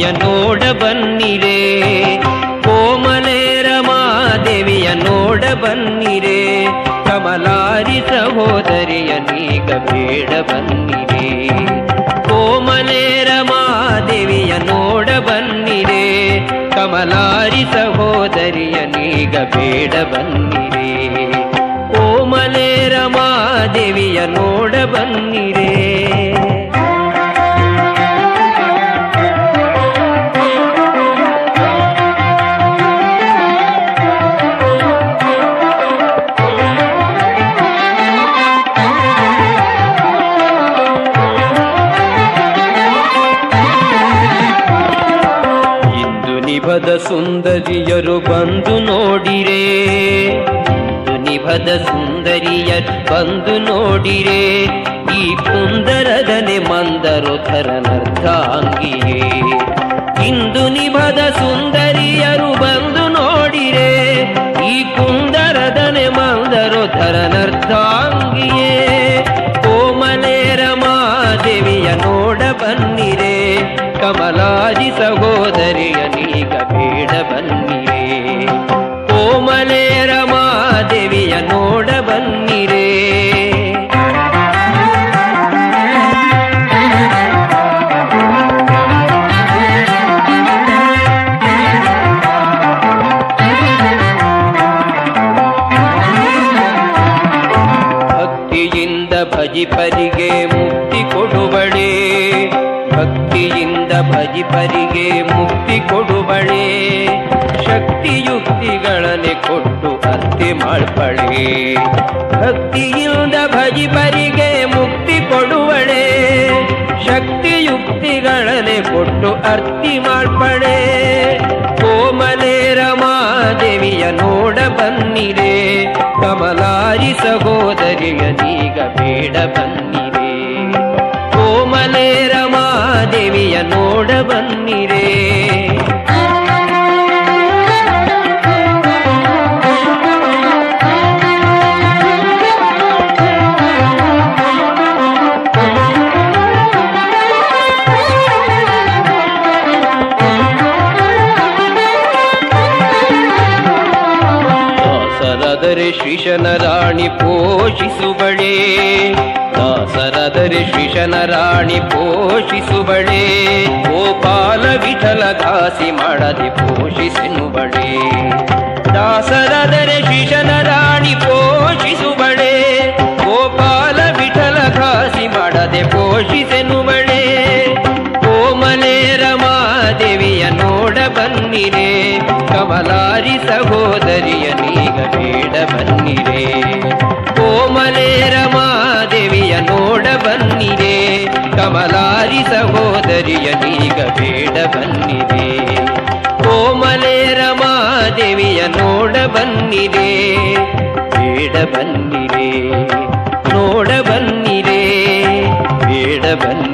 ದೇವಿಯ ನೋಡ ಬನ್ನಿರೆ ಕೋಮಲೆ ರಮಾದೇವಿಯ ನೋಡ ಬನ್ನಿರೆ ಕಮಲಾರಿ ಸಹೋದರಿಯ ನೀಗ ಬೇಡ ಬನ್ನಿರೆ ಕೋಮಲೆ ರಮಾದೇವಿಯ ನೋಡ ಬನ್ನಿರೆ ಕಮಲಾರಿ ಸಹೋದರಿಯ ನೀಗ ಬೇಡ ಬನ್ನಿರೆ ಕೋಮಲೆ ರಮಾದೇವಿಯ ನೋಡ ಬನ್ನಿರೆ ಇಂದು ನಿಭದ ಸುಂದರಿಯರು ಬಂದು ನೋಡಿರೆ ಇಂದು ನಿಭದ ಸುಂದರಿಯರು ಬಂದು ನೋಡಿರೆ ಈ ಪುಂದರದನೆ ಮಂದರು ಥರನರ್ಧಾಂಗಿಯೇ ಇಂದು ನಿಭದ ಸುಂದರಿಯರು ಬಂದು ನೋಡಿರೆ ಈ ಕುಂದರದನೆ ಮಂದರು ಧರನರ್ಧಾಂಗಿಯೇ ಕೋಮಲೆ ರಮಾದೇವಿಯ ನೋಡ ಬನ್ನಿರೆ ಕಮಲಾದಿ ಸಹೋದರಿಯ ನೀಗ ಬೇಡ ಬನ್ನಿರೆ ಕೋಮಲೆ ರಮಾದೇವಿಯ ನೋಡ ಬನ್ನಿರೆ ಭಕ್ತಿಯಿಂದ ಭಜಿಪರಿಗೆ ಮುಕ್ತಿ ಕೊಡುವಳೆ ಭಕ್ತಿಯಿಂದ ಭಜಿಪರಿಗೆ ಮುಕ್ತಿ ಕೊಡುವಳೆ ಶಕ್ತಿಯುಕ್ತಿಗಳನ್ನೇ ಕೊಟ್ಟು ಅರ್ತಿ ಮಾಡ್ಬಳೆ ಭಕ್ತಿಯಿಂದ ಭಜಿಪರಿಗೆ ಮುಕ್ತಿ ಕೊಡುವಳೆ ಶಕ್ತಿಯುಕ್ತಿಗಳನ್ನೇ ಕೊಟ್ಟು ಅರ್ತಿ ಮಾಡ್ಬಳೆ ಕೋಮಲೆ ರಮಾದೇವಿಯ ನೋಡ ಬನ್ನಿರೆ ಕಮಲಾರಿ ಸಹೋದರಿಯ ನೀಗ ಬೇಡ ಬನ್ನಿರೆ ಕೋಮಲೆ ರಮಾದೇವಿಯ ನೋಡ ಬನ್ನಿರೆ ದಾಸರದರೆ ಶ್ರೀಶನ ರಾಣಿ ಪೋಷಿಸುವಳೆ ದಾಸರದರೆ ಶ್ರೀಶನ ರಾಣಿ ಪೋಷಿಸುವಳೆ ಗೋಪಾಲ ವಿಠಲ ದಾಸಿ ಮಾಡದೆ ಪೋಷಿಸೆನುವಳೆ ದಾಸರದರೆ ಶ್ರೀಶನ ರಾಣಿ ಪೋಷಿಸುವಳೆ ಗೋಪಾಲ ವಿಠಲ ದಾಸಿ ಮಾಡದೆ ಪೋಷಿಸೆನುವಳೆ ಕೋಮಲೆ ರಮಾದೇವಿಯ ನೋಡ ಬನ್ನಿರೆ ಕಮಲಾರಿ ಸಹೋದರಿಯ ನೀಗ ಬೇಡ ಬನ್ನಿರೆ ಕೋಮಲೆ ರಮಾದೇವಿಯ ನೋಡ ಬನ್ನಿರೆ ಕಮಲಾರಿ ಸಹೋದರಿಯ ನೀಗ ಬೇಡ ಬನ್ನಿರೆ ಕೋಮಲೆ ರಮಾದೇವಿಯ ನೋಡ ಬನ್ನಿರೆ ಬೇಡ ಬನ್ನಿರೆ ನೋಡ ಬನ್ನಿರೆ ಬೇಡ ಬನ್ನಿರೆ